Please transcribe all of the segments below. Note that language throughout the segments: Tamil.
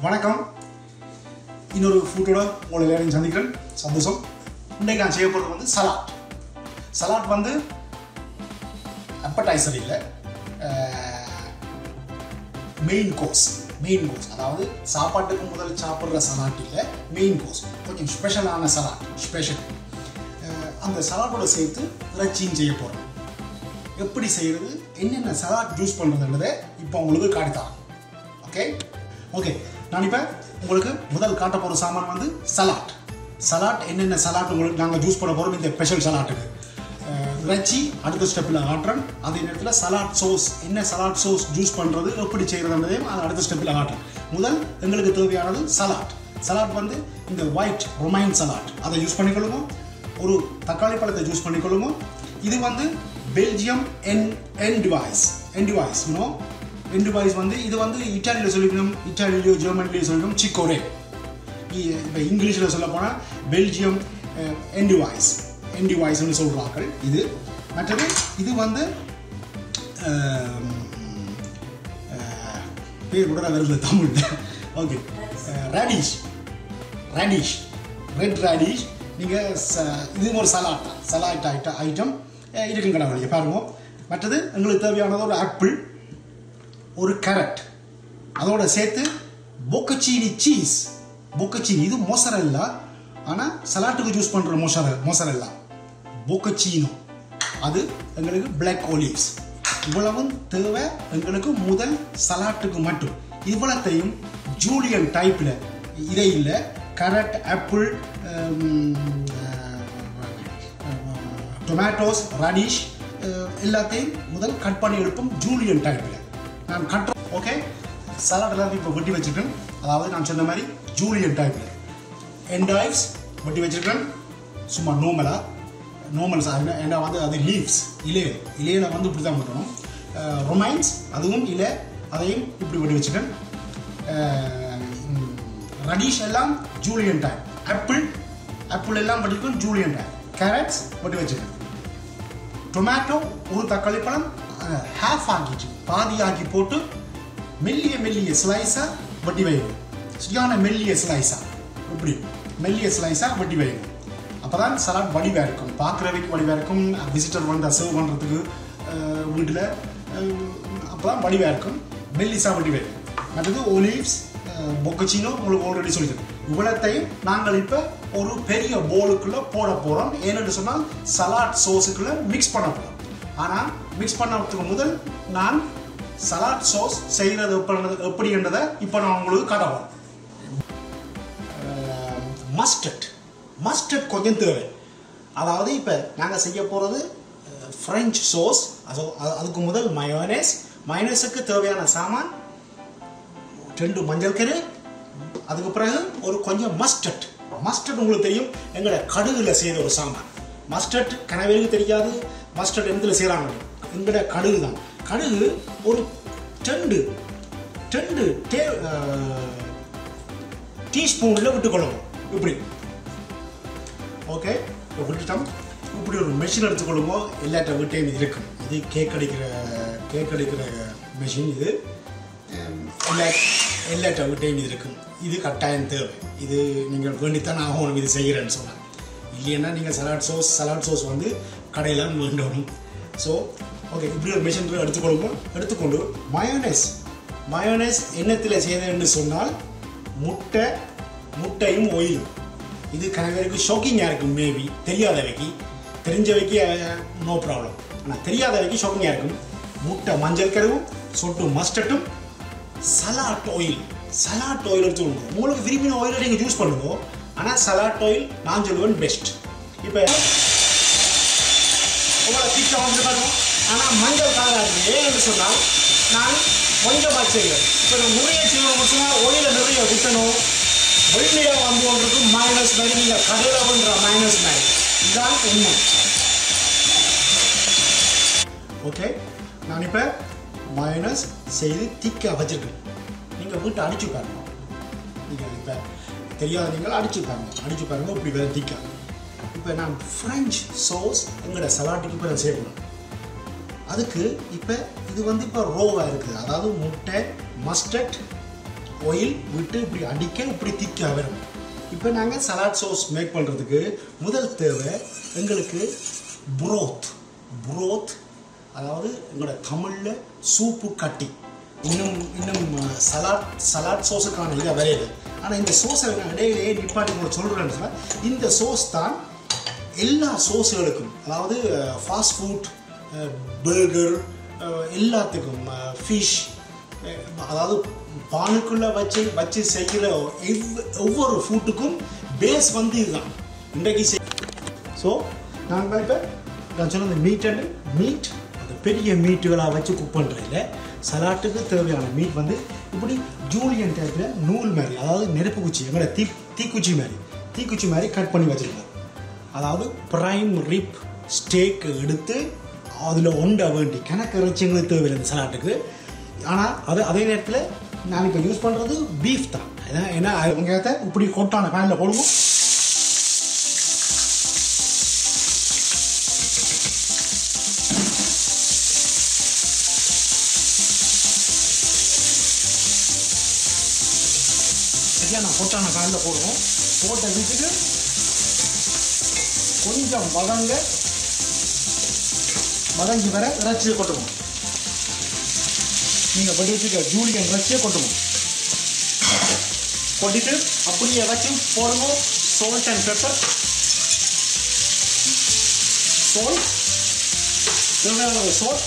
வணக்கம் இன்னொரு ஃபுட்டோட உங்களை எல்லாரையும் சந்திக்கிறேன் சந்தோஷம் இன்றைக்கு நான் செய்ய போகிறது வந்து சலாட் சலாட் வந்து அப்படைசர் இல்லை மெயின் கோர்ஸ் மெயின் கோர்ஸ் அதாவது சாப்பாட்டுக்கு முதல் சாப்பிட்ற சலாட் இல்லை மெயின் கோர்ஸ் கொஞ்சம் ஸ்பெஷலான சலாட் ஸ்பெஷல் அந்த சலாட்டோட சேர்த்து இறைச்சியும் செய்ய போகிறோம் எப்படி செய்கிறது என்னென்ன சலாட் ஜூஸ் பண்ணுறதுன்றதை இப்போ உங்களுக்கு காட்டித்தரேன் ஓகே ஓகே நான் இப்போ உங்களுக்கு முதல் காட்ட போகிற சாமான் வந்து சலாட் சலாட் என்னென்ன சலாட் உங்களுக்கு நாங்கள் ஜூஸ் பண்ண போகிறோம் இந்த ஸ்பெஷல் சலாட்டுக்கு இறைச்சி அடுத்த ஸ்டெப்பில் காட்டுறேன் அதே நேரத்தில் சலாட் சோஸ் என்ன சலாட் சோஸ் ஜூஸ் பண்ணுறது எப்படி செய்கிறதுன்றதையும் அது அடுத்த ஸ்டெப்பில் காட்டுறேன் முதல் எங்களுக்கு தேவையானது சலாட் சலாட் வந்து இந்த ஒயிட் ரொமைன் சலாட் அதை யூஸ் பண்ணிக்கொள்ளுமோ ஒரு தக்காளி பழத்தை ஜூஸ் பண்ணிக்கொள்ளுமோ இது வந்து பெல்ஜியம் என் என் டிவைஸ் என் டிவைஸ் யூனோ என் டிவைஸ் வந்து இது வந்து இட்டாலியில் சொல்லிக்கணும் இட்டாலியிலையோ ஜெர்மனிலையோ சொல்லணும் சிக்கோரே இப்போ இங்கிலீஷில் சொல்ல போனால் பெல்ஜியம் என் டிவைஸ் என் டிவைஸ்னு சொல்கிறார்கள் இது மற்றது இது வந்து பேர் கூட வருது Tamil okay radish radish red radish நீங்கள் இது ஒரு சலாட் தான் சலாட் ஐட்ட ஐட்டம் இருக்கும் கடவுள் பாருங்க மற்றது எங்களுக்கு தேவையானது ஒரு ஆப்பிள் ஒரு கேரட் அதோட சேர்த்து பொக்கச்சீனி சீஸ் பொக்கச்சீனி இது மொசரெல்லா ஆனால் சலாட்டுக்கு யூஸ் பண்ணுற மொசர மொசரெல்லா பொக்கச்சீனோ அது எங்களுக்கு பிளாக் ஒலிவ்ஸ் இவ்வளவும் தேவை எங்களுக்கு முதல் சலாட்டுக்கு மட்டும் இவ்வளத்தையும் ஜூலியன் டைப்பில் இதை இல்லை கேரட் ஆப்பிள் டொமேட்டோஸ் ரடிஷ் எல்லாத்தையும் முதல் கட் பண்ணி எடுப்போம் ஜூலியன் டைப்பில் நான் கட் ஓகே சலாட் எல்லாத்தையும் இப்போ வெட்டி வச்சுருக்கேன் அதாவது நான் சொன்ன மாதிரி ஜூலியன் டைப்பில் என்டாய்ஸ் வெட்டி வச்சுருக்கேன் சும்மா நோமலாக நோமல் ஏன்னா வந்து அது லீவ்ஸ் இலைய இலையில வந்து இப்படி தான் வெட்டணும் ரொமைன்ஸ் அதுவும் இலை அதையும் இப்படி வெட்டி வச்சுருக்கேன் ரடிஷ் எல்லாம் ஜூலியன் டைம் ஆப்பிள் ஆப்பிள் எல்லாம் வெட்டிருக்கோம் ஜூலியன் டைம் கேரட்ஸ் வெட்டி வச்சுருக்கேன் டொமேட்டோ ஒரு தக்காளி பழம் ஹாஃப் ஆக்கிட்டு பாதி ஆக்கி போட்டு மெல்லிய மெல்லிய ஸ்லைஸாக வட்டி வைக்கணும் சரியான மெல்லிய ஸ்லைஸாக இப்படி மெல்லிய ஸ்லைஸாக வட்டி வைக்கணும் அப்போ தான் சலாட் வடிவாக இருக்கும் பார்க்குறவைக்கு வடிவாக இருக்கும் விசிட்டர் வந்து சர்வ் பண்ணுறதுக்கு வீட்டில் அப்போ தான் வடிவாக இருக்கும் மெல்லிஸாக வட்டி வைக்கும் மற்றது ஒலிவ்ஸ் பொக்கச்சினோ உங்களுக்கு ஆல்ரெடி சொல்லியிருக்கேன் இவ்வளத்தையும் நாங்கள் இப்போ ஒரு பெரிய போலுக்குள்ளே போட போகிறோம் ஏன்னு சொன்னால் சலாட் சோஸுக்குள்ளே மிக்ஸ் பண்ண போகிறோம் ஆனால் மிக்ஸ் பண்ணதுக்கு முதல் நான் சலாட் சோஸ் செய்கிறது எப்படி எப்படின்றதை இப்போ நான் உங்களுக்கு காட்டவும் மஸ்டர்ட் மஸ்டர்ட் கொஞ்சம் தேவை அதாவது இப்போ நாங்கள் செய்ய போகிறது ஃப்ரெஞ்ச் சோஸ் அது அதுக்கு முதல் மயோனேஸ் மயோனேஸுக்கு தேவையான சாமான் ரெண்டு மஞ்சள் கரு அதுக்கு பிறகு ஒரு கொஞ்சம் மஸ்டர்ட் மஸ்டர்ட் உங்களுக்கு தெரியும் எங்களோட கடுகுல செய்த ஒரு சாமான் மஸ்டர்ட் கனவேலுக்கு தெரியாது மஸ்டர்ட் எந்தில் செய்கிறாங்க எங்களோட கடுகு தான் கடுகு ஒரு ரெண்டு ரெண்டு டே டீஸ்பூனில் விட்டுக்கொள்ளணும் இப்படி ஓகே இப்போ விட்டுட்டோம் இப்படி ஒரு மெஷின் எடுத்துக்கொள்ளுங்க எல்லாட்ட வீட்டையும் இது இருக்கும் இது கேக் அடிக்கிற கேக் அடிக்கிற மெஷின் இது எல்லா எல்லாட்ட வீட்டையும் இது இருக்கும் இது கட்டாயம் தேவை இது நீங்கள் வேண்டித்தான் ஆகணும் இது செய்கிறேன்னு சொன்னால் இல்லைன்னா நீங்கள் சலாட் சோஸ் சலாட் சோஸ் வந்து கடையில் வேண்டணும் ஸோ ஓகே இப்படி ஒரு மிஷின் எடுத்துக்கொள்ளுங்க எடுத்துக்கொண்டு மயோனஸ் மயோனஸ் எண்ணத்தில் செய்ததுன்னு சொன்னால் முட்டை முட்டையும் ஒயிலும் இது கணவருக்கு ஷாக்கிங்காக இருக்கும் மேபி தெரியாதவைக்கு தெரிஞ்சவைக்கு நோ ப்ராப்ளம் ஆனால் தெரியாதவைக்கு ஷாக்கிங்காக இருக்கும் முட்டை மஞ்சள் கருவும் சொட்டு மஸ்டர்ட்டும் சலாட் ஆயில் சலாட் ஆயில் எடுத்து கொடுங்க உங்களுக்கு விரும்பின ஆயிலை நீங்கள் யூஸ் பண்ணுங்க ஆனால் சலாட் ஆயில் நான் சொல்லுவேன் பெஸ்ட் இப்போ உங்களை திட்டம் வந்து பாருங்க ஆனால் மஞ்சள் கலராக இருக்குது ஏன்னு சொன்னால் நான் கொஞ்சமாக செய்வேன் இப்போ நான் நிறைய செய்யணும் சொன்னால் ஒயில நிறைய விட்டணும் வெள்ளையாக வந்து ஒன்றுக்கு மைனஸ் மாதிரி நீங்கள் கடையில் பண்ணுற மைனஸ் மாதிரி இதுதான் உண்மை ஓகே நான் இப்போ மைனஸ் செய்து திக்காக வச்சுருக்கேன் நீங்கள் வீட்டை அடிச்சு பாருங்க நீங்கள் இப்போ தெரியாத நீங்கள் அடிச்சு பாருங்க அடிச்சு பாருங்க இப்படி வேறு திக்காக இப்போ நான் ஃப்ரெஞ்ச் சோஸ் எங்களோட சலாட்டுக்கு இப்போ நான் சேர்க்கணும் அதுக்கு இப்போ இது வந்து இப்போ ரோவாக இருக்குது அதாவது முட்டை மஸ்டர்ட் ஆயில் விட்டு இப்படி அடிக்க இப்படி திக்க வரும் இப்போ நாங்கள் சலாட் சோஸ் மேக் பண்ணுறதுக்கு முதல் தேவை எங்களுக்கு புரோத் புரோத் அதாவது எங்களோட தமிழில் சூப்பு கட்டி இன்னும் இன்னும் சலாட் சலாட் சோஸுக்கான இதை வரையுது ஆனால் இந்த சோஸை நான் இடையிலேயே நிப்பாட்டி உங்களுக்கு சொல்கிறேன்னு சொன்னால் இந்த சோஸ் தான் எல்லா சோஸுகளுக்கும் அதாவது ஃபாஸ்ட் ஃபுட் பர்கர் எல்லாத்துக்கும் ஃபிஷ் அதாவது பானுக்குள்ளே வச்சு வச்சு செய்கிற எவ் ஒவ்வொரு ஃபுட்டுக்கும் பேஸ் வந்து இதுதான் இன்றைக்கு செய் ஸோ நாங்கள் இப்போ நான் சொன்ன மீட் அண்ட் மீட் அந்த பெரிய மீட்டுகளாக வச்சு குக் பண்ணுறதில்ல சலாட்டுக்கு தேவையான மீட் வந்து இப்படி ஜூலியன் டைப்பில் நூல் மாதிரி அதாவது நெருப்பு குச்சி எங்களோட தீ தீக்குச்சி மாதிரி தீக்குச்சி மாதிரி கட் பண்ணி வச்சுருக்கோம் அதாவது ப்ரைம் ரிப் ஸ்டேக் எடுத்து அதில் ஒண்ட வேண்டி கணக்கு இறைச்சி எங்களுக்கு தேவையில்லை இந்த சலாட்டுக்கு ஆனால் அது அதே நேரத்தில் நான் இப்போ யூஸ் பண்ணுறது பீஃப் தான் ஏன்னா- ஏன்னா வெங்காயத்தை இப்படி கொட்டான பேனில் போடுவோம் சரியா நான் கொட்டான பேனில் போடுவோம் போட்ட வீட்டுக்கு கொஞ்சம் வதங்க வதங்கி வர இறைச்சியை கொட்டுவோம் நீங்கள் வெடி வச்சுக்க ஜூலியன் இறைச்சியை கொட்டுவோம் கொட்டிட்டு அப்படியே வச்சு போடுங்க சால்ட் அண்ட் பெப்பர் சால்ட் தேவையான சால்ட்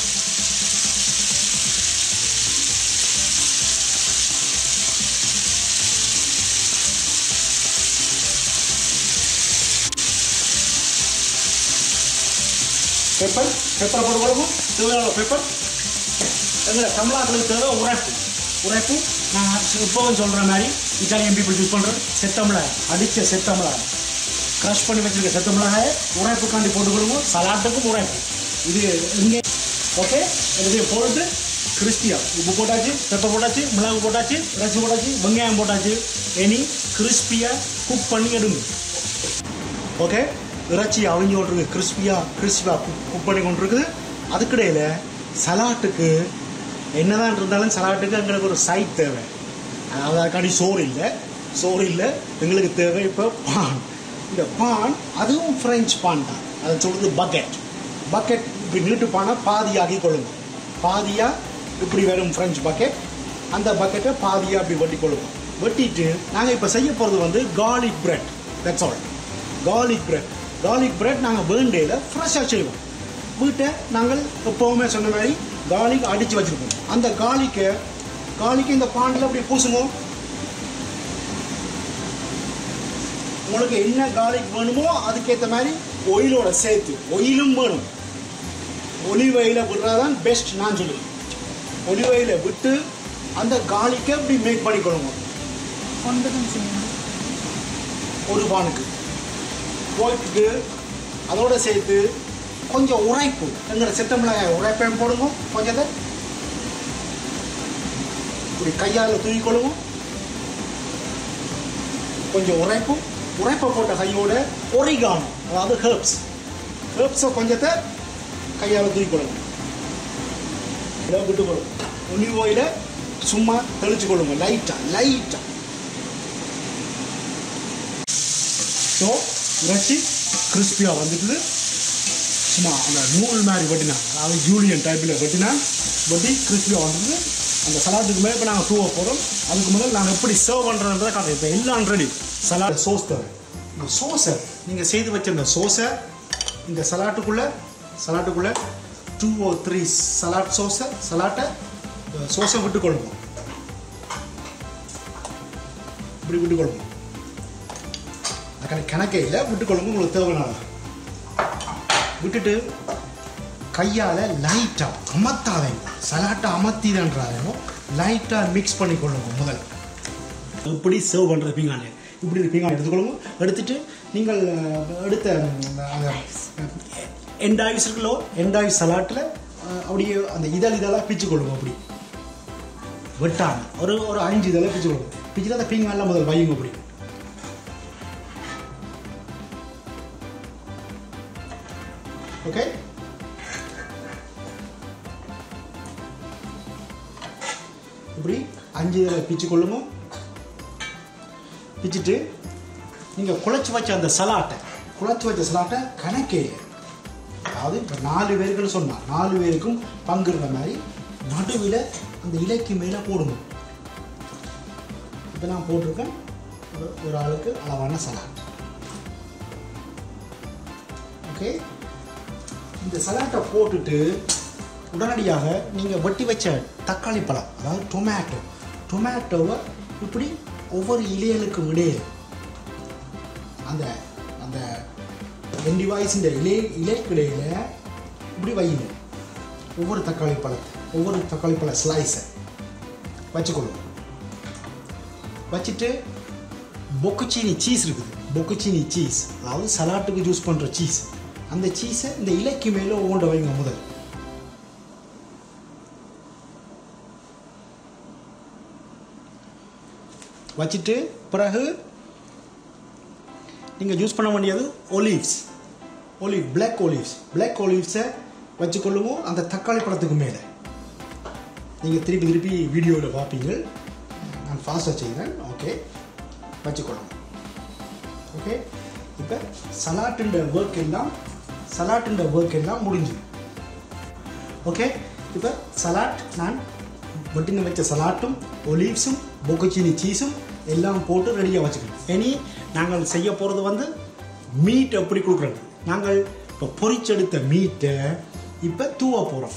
பெப்பர் பெப்பரை போட்டு கொடுக்கும் தேவையான பெப்பர் எங்களை தமிழாக்களுக்கு தேவை உரைப்பு உரைப்பு நான் இப்போவும் சொல்கிற மாதிரி இட்டாலியன் பீப்புள் யூஸ் பண்ணுறது செத்தமிழாய் அடித்த செத்தமிழாய் க்ரஷ் பண்ணி வச்சிருக்க செத்தமிழாய உரைப்புக்காண்டி போட்டு கொடுங்க சலாட்டுக்கும் உரைப்பு இது இங்கே ஓகே இதையும் போட்டு கிறிஸ்பியா உப்பு போட்டாச்சு பெப்பர் போட்டாச்சு மிளகு போட்டாச்சு இறைச்சி போட்டாச்சு வெங்காயம் போட்டாச்சு இனி கிறிஸ்பியாக குக் பண்ணி எடுங்க ஓகே இறைச்சி அவிஞ்சு கொண்டிருக்கு கிறிஸ்பியாக கிறிஸ்பியாக குக் குக் பண்ணி கொண்டிருக்குது அதுக்கிடையில் சலாட்டுக்கு என்னதான் இருந்தாலும் சலாட்டுக்கு எங்களுக்கு ஒரு சைட் தேவை அதாவது அதுக்காண்டி சோறு இல்லை சோறு இல்லை எங்களுக்கு தேவை இப்போ பான் இந்த பான் அதுவும் ஃப்ரெஞ்ச் பான் தான் அதை சொல்கிறது பக்கெட் பக்கெட் இப்படி நீட்டு பானை பாதியாகி கொள்ளுங்க பாதியாக இப்படி வரும் ஃப்ரெஞ்ச் பக்கெட் அந்த பக்கெட்டை பாதியாக அப்படி வெட்டி கொள்ளுங்க வெட்டிட்டு நாங்கள் இப்போ செய்ய போகிறது வந்து garlic bread that's all garlic bread garlic bread நாங்கள் வேண்டையில் ஃப்ரெஷ்ஷாக செய்வோம் வீட்டை நாங்கள் எப்போவுமே சொன்ன மாதிரி garlic அடித்து வச்சுருப்போம் அந்த garlic-ஐ garlic இந்த பானில் அப்படி பூசுவோம் உங்களுக்கு என்ன garlic வேணுமோ அதுக்கேற்ற மாதிரி ஒயிலோட சேர்த்து ஒயிலும் வேணும் ஒலிவ் ஆயில விடுறதான் பெஸ்ட் நான் சொல்லுவேன் ஒலிவ் ஆயில விட்டு அந்த garlic-ஐ அப்படி மேக் பண்ணிக்கொள்ளுங்க ஒன்பதும் செய்யணும் ஒரு பானுக்கு போயிட்டு அதோட சேர்த்து கொஞ்சம் உரைப்பு எங்கிற சித்தமிளகாய் உரைப்பையும் போடுங்க கொஞ்சத்தை இப்படி கையால் தூக்கிக்கொள்ளுவோம் கொஞ்சம் உரைப்பும் உரைப்பை போட்ட கையோட ஒரிகானம் அதாவது ஹெர்ப்ஸ் ஹெர்ப்ஸை கொஞ்சத்தை கையால் தூக்கிக்கொள்ளுங்க இதை விட்டு கொள்ளுங்க ஒலிவ் ஓயில சும்மா தெளிச்சு கொள்ளுங்க லைட்டாக லைட்டாக ஸோ இறைச்சி கிறிஸ்பியாக வந்துட்டு சும்மா அந்த நூல் மாதிரி வெட்டினா அதாவது ஜூலியன் டைப்பில் வெட்டினா வெட்டி கிறிஸ்பியாக வந்துட்டு அந்த சலாட்டுக்கு மேலே இப்போ நாங்கள் தூவ போகிறோம் அதுக்கு முதல்ல நாங்கள் எப்படி சர்வ் பண்ணுறதுன்றதை காட்டுறோம் இப்போ எல்லாம் ரெடி சலாட் சோஸ் தர இந்த சோஸை நீங்கள் செய்து வச்ச இந்த சோஸை இந்த சலாட்டுக்குள்ளே சலாட்டுக்குள்ளே டூ ஓ த்ரீ சலாட் சோஸை சலாட்டை சோஸை விட்டுக்கொள்ளுவோம் இப்படி விட்டுக்கொள்ளுவோம் அதுக்கான கணக்கே இல்லை விட்டுக்கொள்ளுங்க உங்களுக்கு தேவையான விட்டுட்டு கையால் லைட்டாக அமர்த்தாதீங்க சலாட்டை அமர்த்திதன்றாங்க லைட்டாக மிக்ஸ் பண்ணிக்கொள்ளுங்க முதல் இப்படி சர்வ் பண்ணுறது பீங்கானு இப்படி பீங்கான் எடுத்துக்கொள்ளுங்க எடுத்துட்டு நீங்கள் அஹ், எடுத்த எண்டாய்ஸ் இருக்குல்லோ எண்டாய்ஸ் சலாட்டில் அப்படியே அந்த இதழ் இதழாக பிச்சு கொள்ளுங்க அப்படி வெட்டான ஒரு ஒரு அஞ்சு இதழை பிச்சு கொள்ளுங்க பிச்சுட்டு அந்த பீங்கானில் முதல் வையுங்க அப்படி ஓகே இப்படி அஞ்சு இதில் பிச்சு கொள்ளுமோ பிச்சுட்டு நீங்கள் குழச்சி வச்ச அந்த சலாட்டை குழச்சி வச்ச சலாட்டை கணக்கே இல்லை அதாவது இப்போ நாலு பேருக்குன்னு சொன்னால் நாலு பேருக்கும் பங்குற மாதிரி நடுவில் அந்த இலைக்கு மேலே போடணும் இப்போ நான் போட்டிருக்கேன் ஒரு- ஒரு ஆளுக்கு அளவான சலாட் ஓகே இந்த சலாட்டை போட்டுட்டு உடனடியாக நீங்கள் வெட்டி வச்ச தக்காளி பழம் அதாவது டொமேட்டோ டொமேட்டோவை இப்படி ஒவ்வொரு இலைகளுக்கும் இடையே அந்த அந்த ரெண்டு வாய்ஸ் இந்த இலை இலைக்கிடையில் இப்படி வையுங்க ஒவ்வொரு தக்காளி பழத்தை ஒவ்வொரு தக்காளி பழ ஸ்லைஸை வச்சுக்கொள்ளும் வச்சுட்டு பொக்குச்சீனி சீஸ் இருக்குது பொக்குச்சீனி சீஸ் அதாவது சலாட்டுக்கு யூஸ் பண்ணுற சீஸ் அந்த சீஸை இந்த இலைக்கு மேலே ஒவ்வொன்றை வைங்க முதல் வச்சுட்டு பிறகு நீங்கள் யூஸ் பண்ண வேண்டியது olives olive black olives black ஒலிவ்ஸை வச்சுக்கொள்ளுவோம் அந்த தக்காளி பழத்துக்கு மேலே நீங்கள் திருப்பி திருப்பி வீடியோவில் பார்ப்பீங்க நான் ஃபாஸ்ட்டாக செய்கிறேன் ஓகே வச்சுக்கொள்ளுங்க ஓகே இப்போ சலாட்டுன்ற ஒர்க் எல்லாம் சலாட்டுன்ற ஒர்க் எல்லாம் முடிஞ்சு ஓகே இப்போ சலாட் நான் வெட்டின வச்ச சலாட்டும் ஒலிவ்ஸும் பொக்கச்சினி சீஸும் எல்லாம் போட்டு ரெடியாக வச்சுக்கணும் இனி நாங்கள் செய்ய போகிறது வந்து மீட் எப்படி கொடுக்குறது நாங்கள் இப்போ பொரிச்செடுத்த மீட்டை இப்போ தூவ போகிறோம்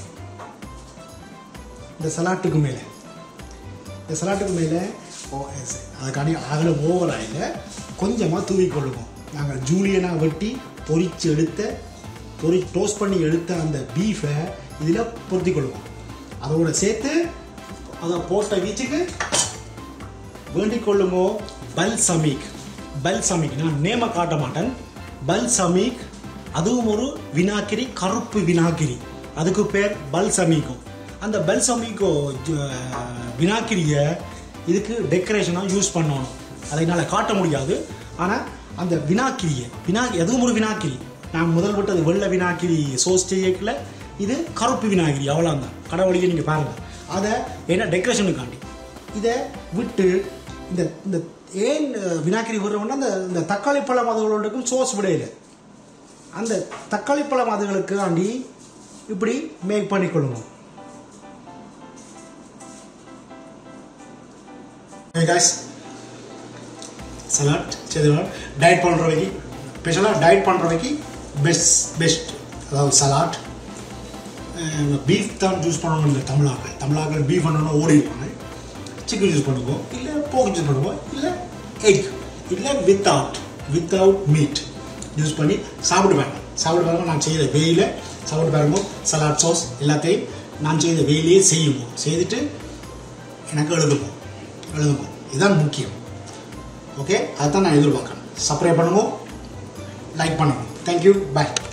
இந்த சலாட்டுக்கு மேலே இந்த சலாட்டுக்கு மேலே ஓ எஸ், அதுக்காண்டி அகலம் ஓவராக இல்லை கொஞ்சமாக தூவி கொள்ளுவோம் நாங்கள் ஜூலியனாக வெட்டி பொரிச்சு எடுத்த பொரி டோஸ்ட் பண்ணி எடுத்த அந்த பீஃபை இதில் பொருத்தி கொள்ளுவோம் அதோட சேர்த்து அதை போட்ட வீச்சுக்கு வேண்டிக் கொள்ளுமோ பல்சமிக் பல்சமிக் நான் நேம காட்ட மாட்டேன் பல்சமிக் அதுவும் ஒரு வினாக்கிரி கருப்பு வினாக்கிரி அதுக்கு பேர் பல்சமிகோ அந்த பல்சமிகோ வினாக்கிரியை இதுக்கு டெக்கரேஷனாக யூஸ் பண்ணணும் அதை என்னால் காட்ட முடியாது ஆனால் அந்த வினாக்கிரியை வினா அதுவும் ஒரு வினாக்கிரி நான் முதல் விட்டது வெள்ளை வினாக்கிரி சோஸ் செய்யக்கல இது கருப்பு வினாகிரி அவ்வளோதான் கடவுளியை நீங்கள் பாருங்கள் அதை என்ன டெக்கரேஷனுக்காண்டி இதை விட்டு இந்த இந்த ஏன் அஹ், வினாக்கிரி விடுறோம்னா அந்த இந்த தக்காளி பழம் அதுகளுக்கும் சோஸ் விடையில அந்த தக்காளி பழம் அதுகளுக்கு ஆண்டி இப்படி மேக் பண்ணிக்கொள்ளுங்க காய்ஸ் சலாட் செய்துக்கலாம் டயட் பண்ணுறவைக்கு ஸ்பெஷலாக டயட் பண்ணுறவைக்கு பெஸ்ட் பெஸ்ட் அதாவது சலாட் பீஃப் தான் யூஸ் பண்ணணும் இல்லை தமிழாக்கள் தமிழாக்கள் பீஃப் பண்ணணும் ஓடிடுவாங்க சிக்கன் யூஸ் பண்ணுவோம் இல்லை போக் யூஸ் பண்ணுவோம் இல்லை எக் இல்லை வித்தவுட் வித்தவுட் மீட் யூஸ் பண்ணி சாப்பிட்டு பாருங்க சாப்பிட்டு பாருங்க நான் செய்த வெயில சாப்பிட்டு பாருங்க சலாட் சாஸ் எல்லாத்தையும் நான் செய்த வெயிலையே செய்யுவோம் செய்துட்டு எனக்கு எழுதுவோம் எழுதுவோம் இதுதான் முக்கியம் ஓகே அதுதான் நான் எதிர்பார்க்குறேன் சப்ஸ்கிரைப் பண்ணுவோம் லைக் பண்ணுவோம் தேங்க்யூ பாய்